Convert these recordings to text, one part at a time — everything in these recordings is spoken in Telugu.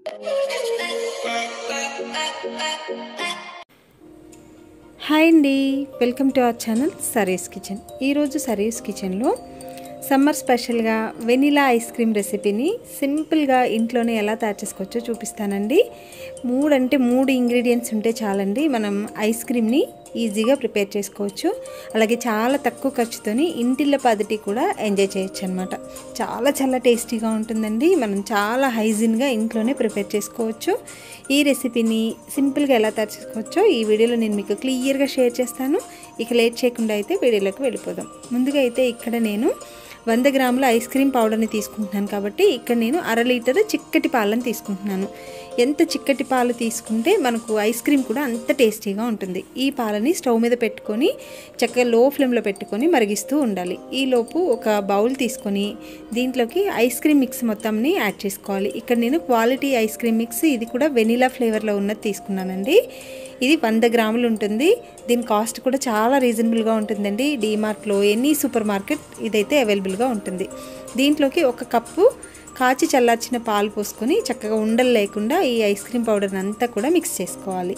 హాయ్ అండి వెల్కమ్ టు అవర్ ఛానల్ సరీస్ కిచెన్ ఈరోజు సరీస్ కిచెన్లో సమ్మర్ స్పెషల్గా వెనిలా ఐస్ క్రీమ్ రెసిపీని సింపుల్గా ఇంట్లోనే ఎలా తయారు చేసుకోవచ్చో చూపిస్తానండి మూడు అంటే మూడు ఇంగ్రీడియంట్స్ ఉంటే చాలండి మనం ఐస్ క్రీమ్ని ఈజీగా ప్రిపేర్ చేసుకోవచ్చు అలాగే చాలా తక్కువ ఖర్చుతోని ఇంటిల్ల పద్ధతి కూడా ఎంజాయ్ చేయొచ్చు అనమాట చాలా చాలా టేస్టీగా ఉంటుందండి మనం చాలా హైజీన్గా ఇంట్లోనే ప్రిపేర్ చేసుకోవచ్చు ఈ రెసిపీని సింపుల్గా ఎలా తయారు చేసుకోవచ్చో ఈ వీడియోలో నేను మీకు క్లియర్గా షేర్ చేస్తాను ఇక లేట్ చేయకుండా అయితే వీడియోలోకి వెళ్ళిపోదాం ముందుగా అయితే ఇక్కడ నేను వంద గ్రాముల ఐస్ క్రీమ్ పౌడర్ని తీసుకుంటున్నాను కాబట్టి ఇక్కడ నేను అర లీటర్ చిక్కటి పాలను తీసుకుంటున్నాను ఎంత చిక్కటి పాలు తీసుకుంటే మనకు ఐస్ క్రీమ్ కూడా అంత టేస్టీగా ఉంటుంది ఈ పాలని స్టవ్ మీద పెట్టుకొని చక్కగా లో ఫ్లేమ్లో పెట్టుకొని మరిగిస్తూ ఉండాలి ఈ లోపు ఒక బౌల్ తీసుకొని దీంట్లోకి ఐస్ క్రీమ్ మిక్స్ మొత్తంని యాడ్ చేసుకోవాలి ఇక్కడ నేను క్వాలిటీ ఐస్ క్రీమ్ మిక్స్ ఇది కూడా వెనిలా ఫ్లేవర్లో ఉన్నది తీసుకున్నానండి ఇది వంద గ్రాములు ఉంటుంది దీని కాస్ట్ కూడా చాలా రీజనబుల్గా ఉంటుందండి డీమార్ట్లో ఎనీ సూపర్ మార్కెట్ ఇదైతే అవైలబుల్గా ఉంటుంది దీంట్లోకి ఒక కప్పు కాచి చల్లార్చిన పాలు పోసుకొని చక్కగా ఉండలు లేకుండా ఈ ఐస్ క్రీమ్ పౌడర్ని అంతా కూడా మిక్స్ చేసుకోవాలి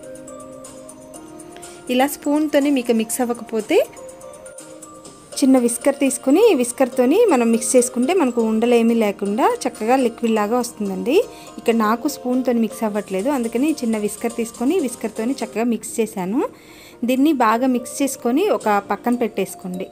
ఇలా స్పూన్తోని మీకు మిక్స్ అవ్వకపోతే చిన్న విస్కర్ తీసుకుని విస్కర్తోని మనం మిక్స్ చేసుకుంటే మనకు ఉండలేమీ లేకుండా చక్కగా లిక్విడ్ లాగా వస్తుందండి ఇక్కడ నాకు స్పూన్తో మిక్స్ అవ్వట్లేదు అందుకని చిన్న విస్కర్ తీసుకొని విస్కర్తోని చక్కగా మిక్స్ చేశాను దీన్ని బాగా మిక్స్ చేసుకొని ఒక పక్కన పెట్టేసుకోండి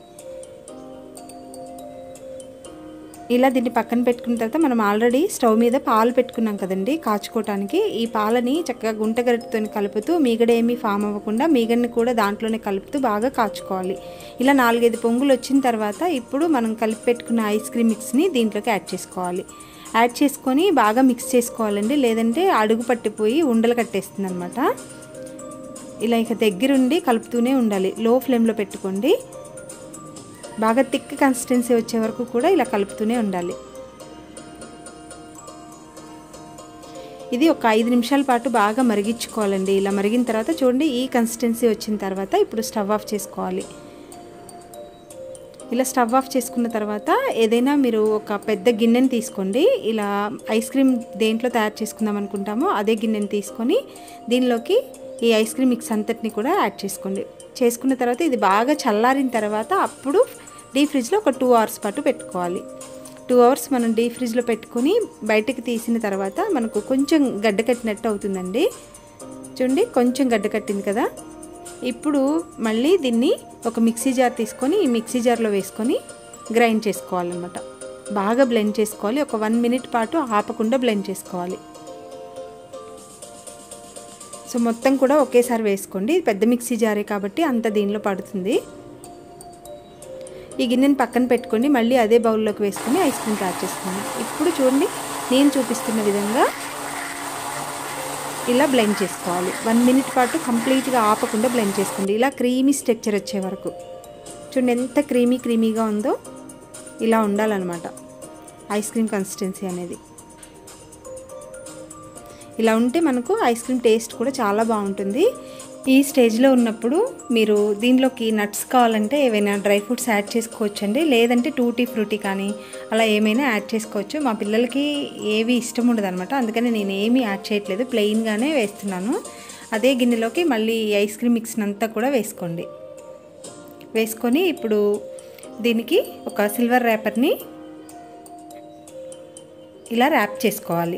ఇలా దీన్ని పక్కన పెట్టుకున్న తర్వాత మనం ఆల్రెడీ స్టవ్ మీద పాలు పెట్టుకున్నాం కదండి కాచుకోవటానికి ఈ పాలని చక్కగా గుంటగరిటితో కలుపుతూ మీగడ ఏమీ ఫామ్ అవ్వకుండా మీగడని కూడా దాంట్లోనే కలుపుతూ బాగా కాచుకోవాలి ఇలా నాలుగైదు పొంగులు వచ్చిన తర్వాత ఇప్పుడు మనం కలిపి పెట్టుకున్న ఐస్ క్రీమ్ మిక్స్ని దీంట్లోకి యాడ్ చేసుకోవాలి యాడ్ చేసుకొని బాగా మిక్స్ చేసుకోవాలండి లేదంటే అడుగు పట్టిపోయి ఉండలు కట్టేస్తుంది అనమాట ఇలా ఇక దగ్గరుండి కలుపుతూనే ఉండాలి లో ఫ్లేమ్లో పెట్టుకోండి బాగా థిక్ కన్సిస్టెన్సీ వచ్చే వరకు కూడా ఇలా కలుపుతూనే ఉండాలి ఇది ఒక ఐదు నిమిషాల పాటు బాగా మరిగించుకోవాలండి ఇలా మరిగిన తర్వాత చూడండి ఈ కన్సిస్టెన్సీ వచ్చిన తర్వాత ఇప్పుడు స్టవ్ ఆఫ్ చేసుకోవాలి ఇలా స్టవ్ ఆఫ్ చేసుకున్న తర్వాత ఏదైనా మీరు ఒక పెద్ద గిన్నెని తీసుకోండి ఇలా ఐస్ క్రీమ్ దేంట్లో తయారు చేసుకుందాం అనుకుంటామో అదే గిన్నెని తీసుకొని దీనిలోకి ఈ ఐస్ క్రీమ్ మిక్స్ అంతటిని కూడా యాడ్ చేసుకోండి చేసుకున్న తర్వాత ఇది బాగా చల్లారిన తర్వాత అప్పుడు డీప్ ఫ్రిడ్జ్లో ఒక టూ అవర్స్ పాటు పెట్టుకోవాలి టూ అవర్స్ మనం డీప్ ఫ్రిడ్జ్లో పెట్టుకొని బయటకు తీసిన తర్వాత మనకు కొంచెం గడ్డ కట్టినట్టు అవుతుందండి చూడండి కొంచెం గడ్డ కట్టింది కదా ఇప్పుడు మళ్ళీ దీన్ని ఒక మిక్సీ జార్ తీసుకొని ఈ మిక్సీ జార్లో వేసుకొని గ్రైండ్ చేసుకోవాలన్నమాట బాగా బ్లెండ్ చేసుకోవాలి ఒక వన్ మినిట్ పాటు ఆపకుండా బ్లెండ్ చేసుకోవాలి సో మొత్తం కూడా ఒకేసారి వేసుకోండి పెద్ద మిక్సీ జారే కాబట్టి అంత దీనిలో పడుతుంది ఈ గిన్నెని పక్కన పెట్టుకోండి మళ్ళీ అదే బౌల్లోకి వేసుకొని ఐస్ క్రీమ్ తయారు చేసుకోండి ఇప్పుడు చూడండి నేను చూపిస్తున్న విధంగా ఇలా బ్లెండ్ చేసుకోవాలి వన్ మినిట్ పాటు కంప్లీట్గా ఆపకుండా బ్లెండ్ చేసుకోండి ఇలా క్రీమీ స్ట్రక్చర్ వచ్చే వరకు చూడండి ఎంత క్రీమీ క్రీమీగా ఉందో ఇలా ఉండాలన్నమాట ఐస్ క్రీమ్ కన్సిస్టెన్సీ అనేది ఇలా ఉంటే మనకు ఐస్ క్రీమ్ టేస్ట్ కూడా చాలా బాగుంటుంది ఈ స్టేజ్లో ఉన్నప్పుడు మీరు దీనిలోకి నట్స్ కావాలంటే ఏవైనా డ్రై ఫ్రూట్స్ యాడ్ చేసుకోవచ్చండి లేదంటే టూటీ ఫ్రూటీ కానీ అలా ఏమైనా యాడ్ చేసుకోవచ్చు మా పిల్లలకి ఏవి ఇష్టం ఉండదు అనమాట అందుకని నేను ఏమీ యాడ్ చేయట్లేదు ప్లెయిన్గానే వేస్తున్నాను అదే గిన్నెలోకి మళ్ళీ ఐస్ క్రీమ్ మిక్స్ని అంతా కూడా వేసుకోండి వేసుకొని ఇప్పుడు దీనికి ఒక సిల్వర్ ర్యాపర్ని ఇలా ర్యాప్ చేసుకోవాలి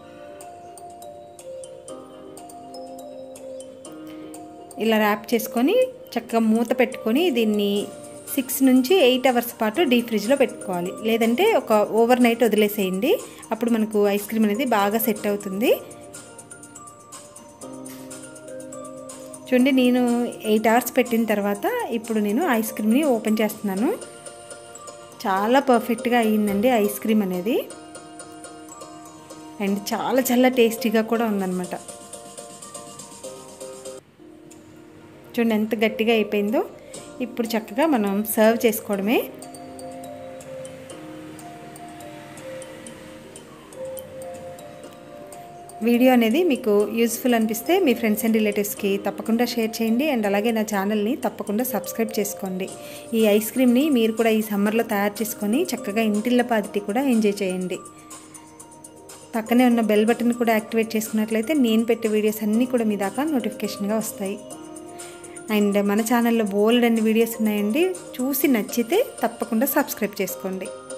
ఇలా ర్యాప్ చేసుకొని చక్కగా మూత పెట్టుకొని దీన్ని సిక్స్ నుంచి ఎయిట్ అవర్స్ పాటు డీప్ ఫ్రిడ్జ్లో పెట్టుకోవాలి లేదంటే ఒక ఓవర్ నైట్ వదిలేసేయండి అప్పుడు మనకు ఐస్ క్రీమ్ అనేది బాగా సెట్ అవుతుంది చూడండి నేను ఎయిట్ అవర్స్ పెట్టిన తర్వాత ఇప్పుడు నేను ఐస్ క్రీమ్ని ఓపెన్ చేస్తున్నాను చాలా పర్ఫెక్ట్గా అయ్యిందండి ఐస్ క్రీమ్ అనేది అండ్ చాలా చాలా టేస్టీగా కూడా ఉందన్నమాట చూడండి ఎంత గట్టిగా అయిపోయిందో ఇప్పుడు చక్కగా మనం సర్వ్ చేసుకోవడమే వీడియో అనేది మీకు యూస్ఫుల్ అనిపిస్తే మీ ఫ్రెండ్స్ అండ్ రిలేటివ్స్కి తప్పకుండా షేర్ చేయండి అండ్ అలాగే నా ఛానల్ని తప్పకుండా సబ్స్క్రైబ్ చేసుకోండి ఈ ఐస్ క్రీమ్ని మీరు కూడా ఈ సమ్మర్లో తయారు చేసుకొని చక్కగా ఇంటిళ్ళ పాదిటి కూడా ఎంజాయ్ చేయండి పక్కనే ఉన్న బెల్ బటన్ కూడా యాక్టివేట్ చేసుకున్నట్లయితే నేను పెట్టే వీడియోస్ అన్నీ కూడా మీ దాకా నోటిఫికేషన్గా వస్తాయి అండ్ మన ఛానల్లో బోల్డ్ అన్ని వీడియోస్ ఉన్నాయండి చూసి నచ్చితే తప్పకుండా సబ్స్క్రైబ్ చేసుకోండి